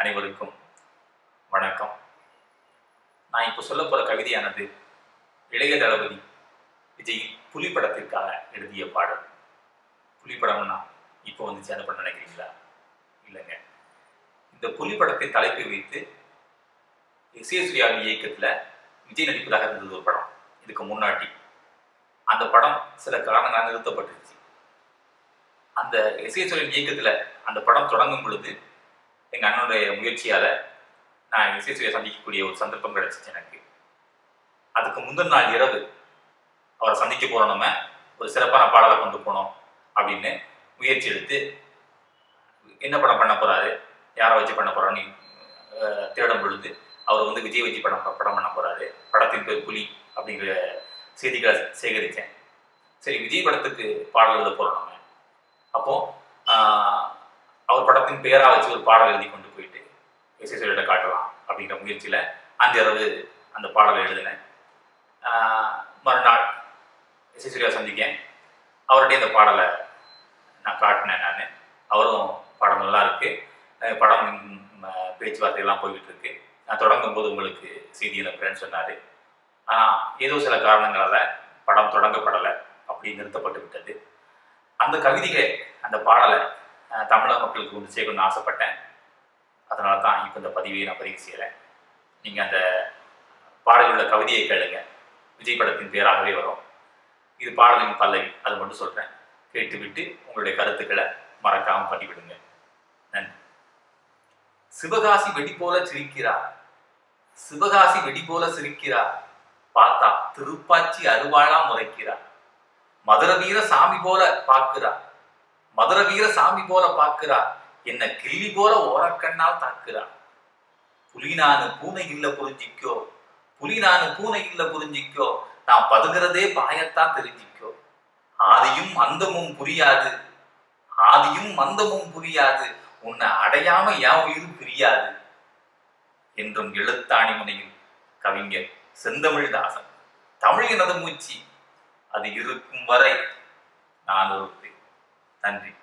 அனைவருக்கும் வணக்கம் நான் இப்போ சொல்ல போகிற கவிதையானது இளைய தளபதி விஜயின் புலி படத்திற்காக எழுதிய பாடல் புலி படம்னா இப்போ வந்துச்சு அந்த படம் நினைக்கிறீங்களா இல்லைங்க இந்த புலி படத்தின் தலைப்பை வைத்து எஸ் ஏ சூர்யாவின் இயக்கத்தில் விஜய் நடிப்பதாக இருந்தது ஒரு படம் இதுக்கு முன்னாடி அந்த படம் சில காரணங்களால் நிறுத்தப்பட்டுருச்சு அந்த எஸ் ஏ சூர்யாவின் இயக்கத்தில் அந்த படம் தொடங்கும் பொழுது எங்கள் அண்ணனுடைய முயற்சியால் நான் எஸ் ஏ சூர்யா சந்திக்கக்கூடிய ஒரு சந்தர்ப்பம் கிடைச்சிச்சு எனக்கு அதுக்கு முந்தின நாள் இரவு அவரை சந்திக்க போகிறோம் நம்ம ஒரு சிறப்பான பாடலை கொண்டு போனோம் அப்படின்னு முயற்சி எடுத்து என்ன படம் பண்ண போறாரு யாரை வச்சு பண்ண போறான்னு அஹ், தேடும் பொழுது அவர் வந்து விஜய் வச்சு படம் படம் பண்ண போறாரு படத்தின் பேர் புலி அப்படிங்கிற செய்திகளை சேகரித்தேன் சரி விஜய் படத்துக்கு பாடல் எழுத போறோம் நம்ம அப்போ ஆஹ், அவர் படத்தின் பேரா வச்சு ஒரு பாடல் எழுதி கொண்டு போயிட்டு இசை சொல்லிட்ட காட்டலாம் அப்படிங்கிற முயற்சியில அந்த இரவு அந்த பாடலை எழுதினேன் ஆஹ், மறுநாள் இசை சூர்யா சந்திக்கேன் அவர்கிட்ட இந்த பாடலை நான் காட்டினேன் நான் அவரும் படம் நல்லா இருக்கு அஹ் படம் ம், அஹ், பேச்சுவார்த்தையெல்லாம் போய்கிட்டு இருக்கு நான் தொடங்கும் போது உங்களுக்கு செய்தி அனுப்புறேன்னு சொன்னார் ஆனால் ஏதோ சில காரணங்களால் படம் தொடங்கப்படலை அப்படி நிறுத்தப்பட்டு விட்டது அந்த கவிதையை அந்த பாடலை அஹ், தமிழக மக்களுக்கு கொண்டு சேர்க்கணும்னு ஆசைப்பட்டேன் அதனால தான் இப்போ இந்த பதிவை நான் பதிவு செய்கிறேன் நீங்கள் அந்த பாடலில் உள்ள கவிதையை கேளுங்க விஜய் படத்தின் பேராகவே வரும் இது பாடலின் பல்லவி அது மட்டும் சொல்கிறேன் கேட்டுவிட்டு உங்களுடைய கருத்துக்களை மறக்காம பதிவிடுங்க நன்றி சிவகாசி வெடி போல சிரிக்கிறார் சிவகாசி வெடி போல சிரிக்கிறார் பார்த்தா திருப்பாச்சி அருவாளா முறைக்கிறார் மதுர வீர சாமி போல பார்க்கிறார் மதுர வீர சாமி போல பார்க்கிறார் என்ன கிள்ளி போல ஓரக்கண்ணால் தாக்குறார் புலி நானு பூனை இல்ல புரிஞ்சிக்கோ புலி நானு பூனை இல்ல புரிஞ்சிக்கோ நான் பதுகிறதே பாயத்தான் தெரிஞ்சிக்கோ ஆதியும் அந்தமும் புரியாது ஆதியும் மந்தமும் புரியாது உன்னை அடையாம என் உயிர் பிரியாது என்றும் எழுத்தாணி முனையில் கவிஞர் செந்தமிழ்தாசன் தமிழ் எனது மூச்சு அது இருக்கும் வரை நான் இருப்பேன் நன்றி